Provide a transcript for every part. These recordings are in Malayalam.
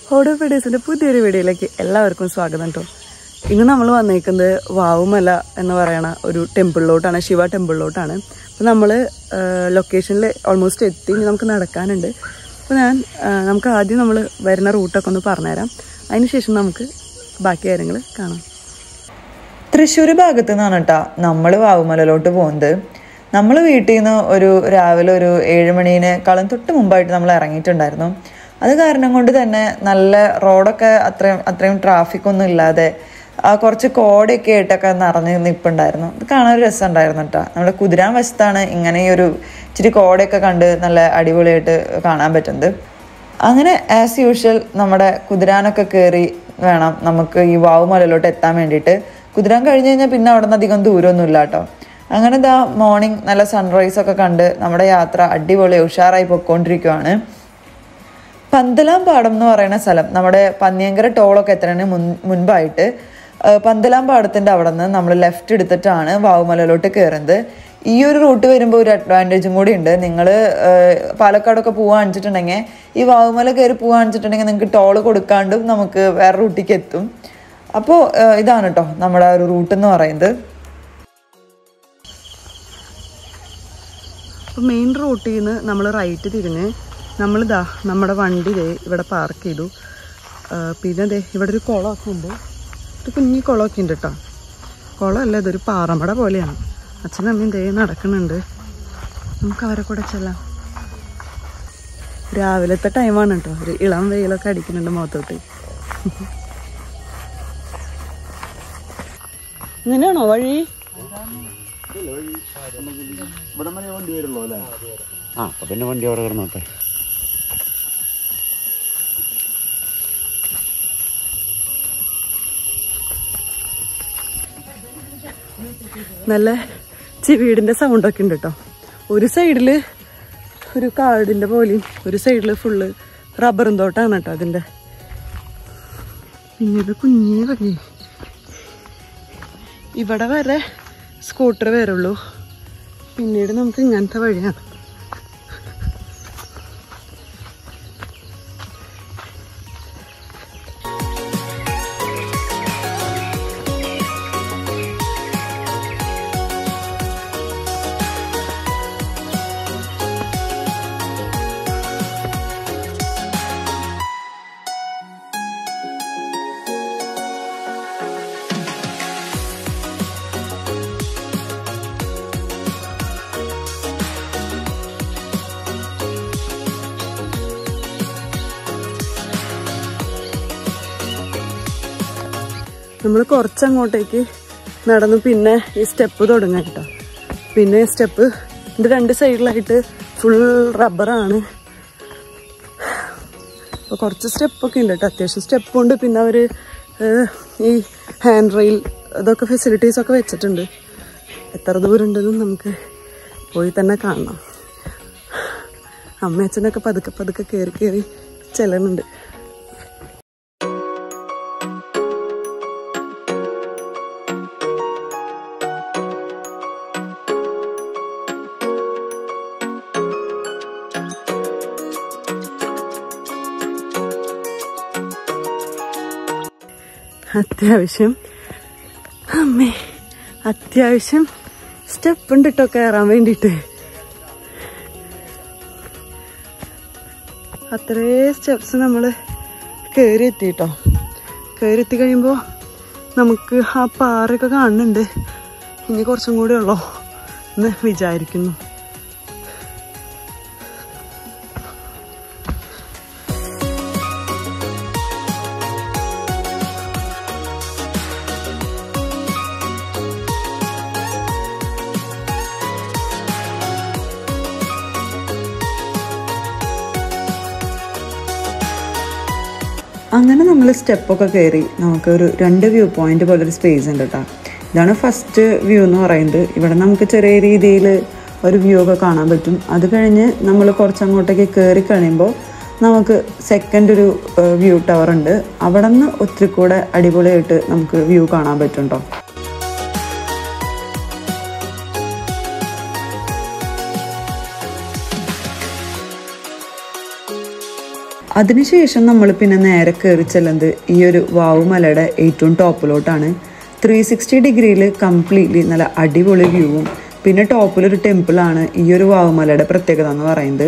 ഓഡോ വീഡിയോസിന്റെ പുതിയൊരു വീഡിയോയിലേക്ക് എല്ലാവർക്കും സ്വാഗതം കേട്ടോ ഇന്ന് നമ്മൾ വന്നേക്കുന്നത് വാവുമല എന്ന് പറയണ ഒരു ടെമ്പിളിലോട്ടാണ് ശിവ ടെമ്പിളിലോട്ടാണ് അപ്പോൾ നമ്മൾ ലൊക്കേഷനിൽ ഓൾമോസ്റ്റ് എത്തി ഇനി നമുക്ക് നടക്കാനുണ്ട് അപ്പോൾ ഞാൻ ആ, നമുക്ക് ആദ്യം നമ്മൾ വരുന്ന റൂട്ടൊക്കെ ഒന്ന് പറഞ്ഞുതരാം അതിനുശേഷം നമുക്ക് ബാക്കി കാര്യങ്ങൾ കാണാം തൃശ്ശൂർ ഭാഗത്തു നിന്നാണ് കേട്ടോ നമ്മൾ വാവുമലയിലോട്ട് പോകുന്നത് നമ്മൾ വീട്ടിൽ നിന്ന് ഒരു രാവിലെ ഒരു ഏഴ് മണീനേക്കാളും തൊട്ട് മുമ്പായിട്ട് നമ്മൾ ഇറങ്ങിയിട്ടുണ്ടായിരുന്നു അത് കാരണം കൊണ്ട് തന്നെ നല്ല റോഡൊക്കെ അത്രയും അത്രയും ട്രാഫിക് ഒന്നും ഇല്ലാതെ ആ കുറച്ച് കോടയൊക്കെ ആയിട്ടൊക്കെ നിറഞ്ഞ് നിൽപ്പുണ്ടായിരുന്നു അത് കാണാൻ ഒരു രസം ഉണ്ടായിരുന്നു കേട്ടോ നമ്മുടെ കുതിരാൻ വശത്താണ് ഇങ്ങനെ ഈ ഒരു ഇച്ചിരി കോടയൊക്കെ കണ്ട് നല്ല അടിപൊളിയായിട്ട് കാണാൻ പറ്റുന്നത് അങ്ങനെ ആസ് യൂഷ്വൽ നമ്മുടെ കുതിരാനൊക്കെ കയറി വേണം നമുക്ക് ഈ വാവുമലയിലോട്ട് എത്താൻ വേണ്ടിയിട്ട് കുതിരാൻ കഴിഞ്ഞ് കഴിഞ്ഞാൽ പിന്നെ അവിടെ നിന്ന് അധികം ദൂരമൊന്നും ഇല്ല കേട്ടോ അങ്ങനെ ഇതാ മോർണിംഗ് നല്ല സൺറൈസ് ഒക്കെ കണ്ട് നമ്മുടെ യാത്ര അടിപൊളി ഉഷാറായി പൊയ്ക്കൊണ്ടിരിക്കുവാണ് പന്തലാം പാടം എന്ന് പറയുന്ന സ്ഥലം നമ്മുടെ പന്നിയങ്കര ടോളൊക്കെ എത്തുന്നതിന് മുൻ മുൻപായിട്ട് ആ, പന്തലാം പാടത്തിൻ്റെ അവിടെ നിന്ന് നമ്മൾ ലെഫ്റ്റ് എടുത്തിട്ടാണ് വാവുമലയിലോട്ട് കയറുന്നത് ഈ ഒരു റൂട്ട് വരുമ്പോൾ ഒരു അഡ്വാൻറ്റേജും കൂടി ഉണ്ട് നിങ്ങൾ പാലക്കാടൊക്കെ പോവാണിച്ചിട്ടുണ്ടെങ്കിൽ ഈ വാവുമല കയറി പോവാണിച്ചിട്ടുണ്ടെങ്കിൽ നിങ്ങൾക്ക് ടോള് കൊടുക്കാണ്ടും നമുക്ക് വേറെ റൂട്ടിലേക്ക് എത്തും അപ്പോൾ ഇതാണ് കേട്ടോ നമ്മുടെ ആ ഒരു റൂട്ട് എന്ന് പറയുന്നത് അപ്പോൾ മെയിൻ റൂട്ടിൽ നിന്ന് നമ്മൾ റൈറ്റ് തിരിഞ്ഞ് നമ്മളിതാ നമ്മുടെ വണ്ടി ദേ ഇവിടെ പാർക്ക് ചെയ്തു ആ, പിന്നെ ദേ ഇവിടെ ഒരു കുളമൊക്കെ ഉണ്ട് ഒരു കുഞ്ഞി കുളമൊക്കെ ഉണ്ട് കേട്ടോ കുളമല്ല ഇതൊരു പാറമട പോലെയാണ് അച്ഛനും അമ്മയും ദേ നടക്കുന്നുണ്ട് നമുക്ക് അവരെ കൂടെ ചെല്ലാം രാവിലത്തെ ടൈമാണ് കേട്ടോ ഒരു ഇളം വെയിലൊക്കെ അടിക്കുന്നുണ്ട് മുഖത്തോട്ട് ഇങ്ങനെയാണോ വഴി ആ അപ്പൊ പിന്നെ വണ്ടി അവിടെ കിടന്നോട്ടെ നല്ല ചെവിടിന്റെ സൗണ്ടൊക്കെ ഉണ്ട് കേട്ടോ ഒരു സൈഡില് ഒരു കാടിന്റെ പോലെയും ഒരു സൈഡില് ഫുള്ള് റബ്ബറും തോട്ടാണ് കേട്ടോ അതിന്റെ പിന്നീട് കുഞ്ഞേ വഴി ഇവിടെ വരെ സ്കൂട്ടർ വരുള്ളൂ പിന്നീട് നമുക്ക് ഇങ്ങനത്തെ വഴിയാണ് നമ്മൾ കുറച്ചങ്ങോട്ടേക്ക് നടന്നു പിന്നെ ഈ സ്റ്റെപ്പ് തുടങ്ങാം കേട്ടോ പിന്നെ സ്റ്റെപ്പ് ഇത് രണ്ട് സൈഡിലായിട്ട് ഫുൾ റബ്ബറാണ് അപ്പോൾ കുറച്ച് സ്റ്റെപ്പൊക്കെ ഉണ്ട് കേട്ടോ അത്യാവശ്യം സ്റ്റെപ്പ് ഉണ്ട് പിന്നെ അവർ ഈ ഹാൻഡ് റെയിൽ അതൊക്കെ ഫെസിലിറ്റീസ് ഒക്കെ വെച്ചിട്ടുണ്ട് എത്ര ദൂരം ഉണ്ടെന്നും നമുക്ക് പോയി തന്നെ കാണണം അമ്മയച്ഛനൊക്കെ പതുക്കെ പതുക്കെ കയറി കയറി ചെല്ലുന്നുണ്ട് അത്യാവശ്യം അമ്മേ അത്യാവശ്യം സ്റ്റെപ്പ് ഉണ്ട് കേട്ടോ കയറാൻ വേണ്ടിയിട്ട് അത്രേ സ്റ്റെപ്സ് നമ്മൾ കയറി എത്തി കേട്ടോ കയറി എത്തി കഴിയുമ്പോൾ നമുക്ക് ആ പാറയൊക്കെ കാണുന്നുണ്ട് ഇനി കുറച്ചും കൂടെ ഉള്ളോ എന്ന് വിചാരിക്കുന്നു അങ്ങനെ നമ്മൾ സ്റ്റെപ്പൊക്കെ കയറി നമുക്കൊരു രണ്ട് വ്യൂ പോയിന്റ് പോലെ ഒരു സ്പേസ് ഉണ്ട് കേട്ടോ ഇതാണ് ഫസ്റ്റ് വ്യൂ എന്ന് പറയുന്നത് ഇവിടെ നമുക്ക് ചെറിയ രീതിയിൽ ഒരു വ്യൂ ഒക്കെ കാണാൻ പറ്റും അത് കഴിഞ്ഞ് നമ്മൾ കുറച്ചങ്ങോട്ടേക്ക് കയറി കഴിയുമ്പോൾ നമുക്ക് സെക്കൻഡ് ഒരു വ്യൂ ടവർ ഉണ്ട് അവിടെ നിന്ന് ഒത്തിരി കൂടെ അടിപൊളിയായിട്ട് നമുക്ക് വ്യൂ കാണാൻ പറ്റും കേട്ടോ അതിനുശേഷം നമ്മൾ പിന്നെ നേരെ കയറി ചെല്ലുന്നത് ഈ ഒരു വാവുമലയുടെ ഏറ്റവും ടോപ്പിലോട്ടാണ് ത്രീ സിക്സ്റ്റി ഡിഗ്രിയിൽ കംപ്ലീറ്റ്ലി നല്ല അടിപൊളി വ്യൂവും പിന്നെ ടോപ്പിലൊരു ടെമ്പിളാണ് ഈ ഒരു വാവുമലയുടെ പ്രത്യേകത എന്ന് പറയുന്നത്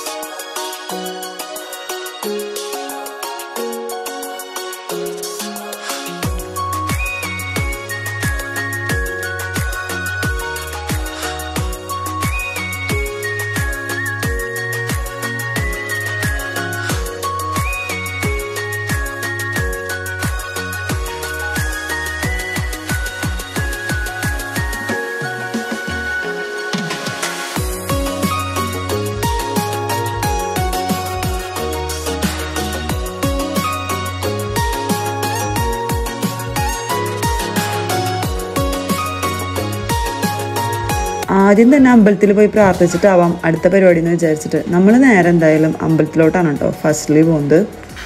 ആദ്യം തന്നെ അമ്പലത്തിൽ പോയി പ്രാർത്ഥിച്ചിട്ടാവാം അടുത്ത പരിപാടി എന്ന് വിചാരിച്ചിട്ട് നമ്മൾ നേരെ എന്തായാലും അമ്പലത്തിലോട്ടാണ് കേട്ടോ ഫസ്റ്റ്ലി പോകുന്നത്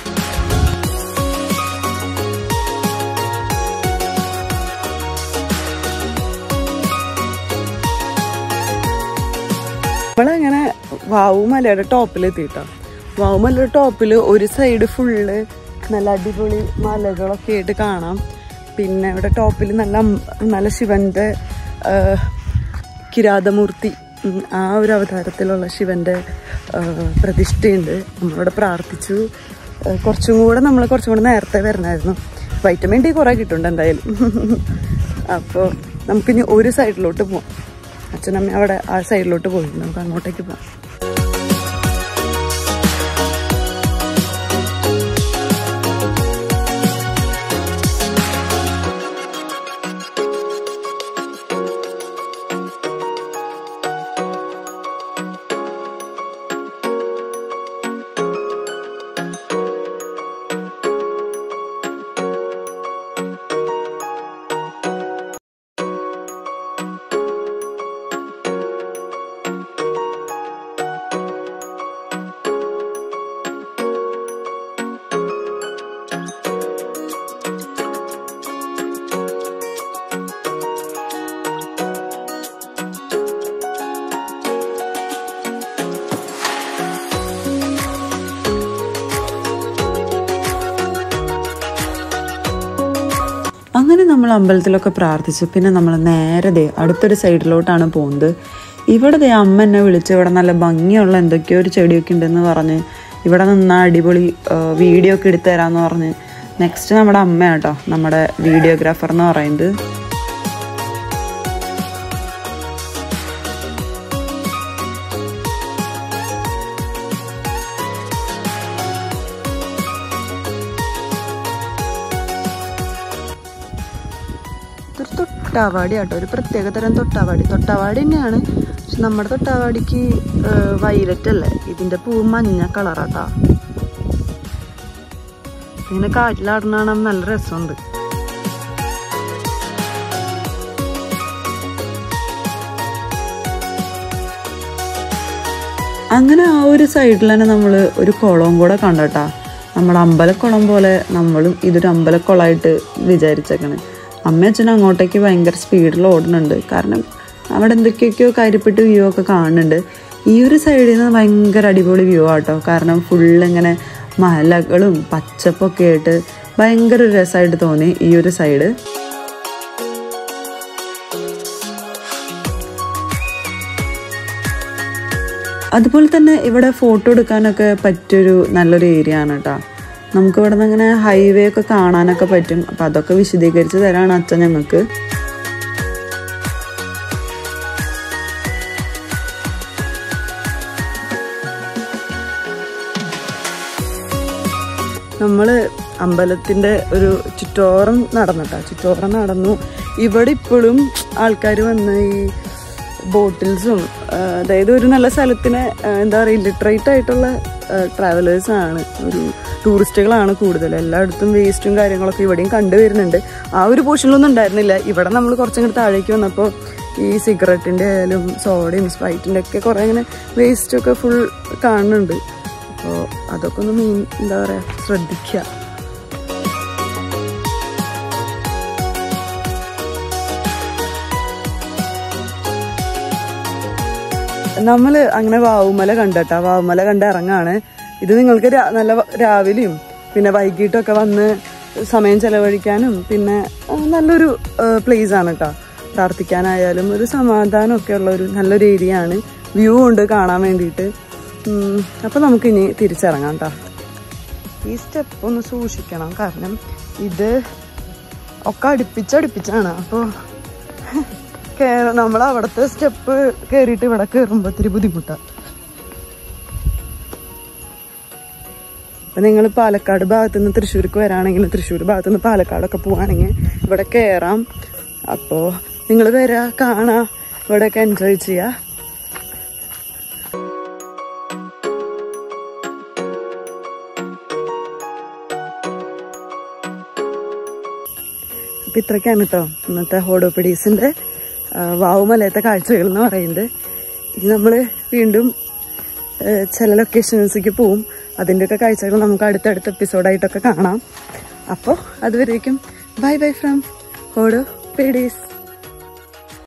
നമ്മളങ്ങനെ വാവുമലയുടെ ടോപ്പിലെത്തിട്ടോ വാവുമലയുടെ ടോപ്പിൽ ഒരു സൈഡ് ഫുള്ള് നല്ല അടിപൊളി മലകളൊക്കെ ആയിട്ട് കാണാം പിന്നെ ഇവിടെ ടോപ്പിൽ നല്ല അം- നല്ല ശിവന്റെ ആ, കിരാതമൂർത്തി ഉം, ആ ഒരു അവതാരത്തിലുള്ള ശിവന്റെ ആ, പ്രതിഷ്ഠയുണ്ട് നമ്മളിവിടെ പ്രാർത്ഥിച്ചു ആ, കുറച്ചും കൂടെ നമ്മൾ കുറച്ചും കൂടെ നേരത്തെ വരണമായിരുന്നു വൈറ്റമിൻ ഡി കുറേ കിട്ടുന്നുണ്ട് എന്തായാലും അപ്പോൾ നമുക്കിനി ഒരു സൈഡിലോട്ട് പോവാം അച്ഛനമ്മ അവിടെ ആ സൈഡിലോട്ട് പോയി നമുക്ക് അങ്ങോട്ടേക്ക് പോവാം അങ്ങനെ നമ്മൾ അമ്പലത്തിലൊക്കെ പ്രാർത്ഥിച്ചു പിന്നെ നമ്മൾ നേരെ ദേ അടുത്തൊരു സൈഡിലോട്ടാണ് പോകുന്നത് ഇവിടെ ദേ അമ്മ എന്നെ വിളിച്ച് ഇവിടെ നല്ല ഭംഗിയുള്ള എന്തൊക്കെയോ ഒരു ചെടിയൊക്കെ ഉണ്ടെന്ന് പറഞ്ഞ് ഇവിടെ നിന്നാ അടിപൊളി വീഡിയോ ഒക്കെ എടുത്തു തരാമെന്ന് പറഞ്ഞ് നെക്സ്റ്റ് നമ്മുടെ അമ്മയാട്ടോ നമ്മുടെ വീഡിയോഗ്രാഫർ എന്ന് പറയുന്നത് ഇതൊരു തൊട്ടാവാടി ആട്ടോ ഒരു പ്രത്യേക തരം തൊട്ടാവാടി തൊട്ടാവാടി തന്നെയാണ് പക്ഷെ നമ്മുടെ തൊട്ടാവാടിക്ക് വൈലറ്റ് അല്ലേ ഇതിന്റെ പൂ മഞ്ഞ കളറാട്ടാ ഇങ്ങനെ കാറ്റിലാടുന്ന കാണാൻ നല്ല രസമുണ്ട് അങ്ങനെ ആ ഒരു സൈഡിൽ തന്നെ നമ്മൾ ഒരു കുളവും കൂടെ കണ്ടട്ടാ നമ്മുടെ അമ്പലക്കുളം പോലെ നമ്മളും ഇതൊരു അമ്പലക്കുളമായിട്ട് വിചാരിച്ചേക്കണ് അമ്മ അച്ഛനും അങ്ങോട്ടേക്ക് ഭയങ്കര സ്പീഡിൽ ഓടുന്നുണ്ട് കാരണം അവിടെ എന്തൊക്കെയൊക്കെയോ കാര്യപ്പെട്ട് വ്യൂ ഒക്കെ കാണുന്നുണ്ട് ഈ ഒരു സൈഡിൽ നിന്ന് ഭയങ്കര അടിപൊളി വ്യൂ ആട്ടോ കാരണം ഫുള്ള് ഇങ്ങനെ മലകളും പച്ചപ്പൊക്കെ ആയിട്ട് ഭയങ്കര ഒരു രസമായിട്ട് തോന്നി ഈ ഒരു സൈഡ് അതുപോലെ തന്നെ ഇവിടെ ഫോട്ടോ എടുക്കാനൊക്കെ പറ്റിയൊരു നല്ലൊരു ഏരിയ ആണ് കേട്ടോ നമുക്ക് ഇവിടെ നിന്ന് അങ്ങനെ ഹൈവേ ഒക്കെ കാണാനൊക്കെ പറ്റും അപ്പം അതൊക്കെ വിശദീകരിച്ച് തരാണ് അച്ഛൻ ഞങ്ങൾക്ക് നമ്മള് അമ്പലത്തിന്റെ ഒരു ചുറ്റോറം നടന്നിട്ടാ ചുറ്റോറം നടന്നു ഇവിടെ ഇപ്പോഴും ആൾക്കാർ വന്ന് ഈ ബോട്ടിൽസും അതായത് ഒരു നല്ല സ്ഥലത്തിന് ആ, എന്താ പറയുക ഇല്ലിട്രേറ്റ് ആയിട്ടുള്ള ട്രാവലേഴ്സ് ആണ് ഒരു ടൂറിസ്റ്റുകളാണ് കൂടുതൽ എല്ലായിടത്തും വേസ്റ്റും കാര്യങ്ങളൊക്കെ ഇവിടെയും കണ്ടുവരുന്നുണ്ട് ആ ഒരു പോർഷനിലൊന്നും ഉണ്ടായിരുന്നില്ല ഇവിടെ നമ്മൾ കുറച്ചും താഴേക്ക് വന്നപ്പോൾ ഈ സിഗരറ്റിൻ്റെ ആയാലും സോഡയും സ്പ്രൈറ്റിൻ്റെ ഒക്കെ കുറേ ഇങ്ങനെ വേസ്റ്റൊക്കെ ഫുൾ കാണുന്നുണ്ട് അപ്പോൾ അതൊക്കെ ഒന്ന് മീൻ എന്താ പറയുക ശ്രദ്ധിക്കുക നമ്മൾ അങ്ങനെ വാവുമല കണ്ടട്ടാ വാവുമല കണ്ട് ഇറങ്ങാണ് ഇത് നിങ്ങൾക്ക് രാ- നല്ല വ- രാവിലെയും പിന്നെ വൈകിട്ടൊക്കെ വന്ന് സമയം ചെലവഴിക്കാനും പിന്നെ ആ, നല്ലൊരു പ്ലേസ് ആണ് കേട്ടോ പ്രാർത്ഥിക്കാനായാലും ഒരു സമാധാനമൊക്കെ ഉള്ള ഒരു നല്ലൊരു ഏരിയ ആണ് വ്യൂ ഉണ്ട് കാണാൻ വേണ്ടിയിട്ട് ഉം, അപ്പൊ നമുക്കിനി തിരിച്ചിറങ്ങാം കേട്ടോ ഈ സ്റ്റെപ്പ് ഒന്ന് സൂക്ഷിക്കണം കാരണം ഇത് ഒക്കെ അടുപ്പിച്ചടുപ്പിച്ചാണ് അപ്പോൾ നമ്മൾ അവിടുത്തെ സ്റ്റെപ്പ് കയറിയിട്ട് ഇവിടെ കയറുമ്പോൾ ഇത്തിരി ബുദ്ധിമുട്ടാണ് അപ്പം നിങ്ങൾ പാലക്കാട് ഭാഗത്ത് നിന്ന് തൃശ്ശൂർക്ക് വരാണെങ്കിൽ തൃശ്ശൂർ ഭാഗത്ത് നിന്ന് പാലക്കാടൊക്കെ പോവാണെങ്കിൽ ഇവിടെ കയറാം അപ്പോൾ നിങ്ങൾ വരാ കാണാ ഇവിടെയൊക്കെ എൻജോയ് ചെയ്യാം അപ്പം ഇത്രയ്ക്കാണ് കേട്ടോ ഇന്നത്തെ ഹോഡോപിഡീസിൻ്റെ വാവുമലയത്തെ കാഴ്ചകൾ എന്ന് പറയുന്നത് ഇനി നമ്മൾ വീണ്ടും ആ, ചില ലൊക്കേഷൻസിലേക്ക് പോവും അതിൻ്റെയൊക്കെ കാഴ്ചകൾ നമുക്ക് അടുത്തടുത്ത എപ്പിസോഡായിട്ടൊക്കെ കാണാം അപ്പോൾ അതുവരേക്കും ബൈ ബൈ ഫ്രം ഹോഡോ പേഡീസ്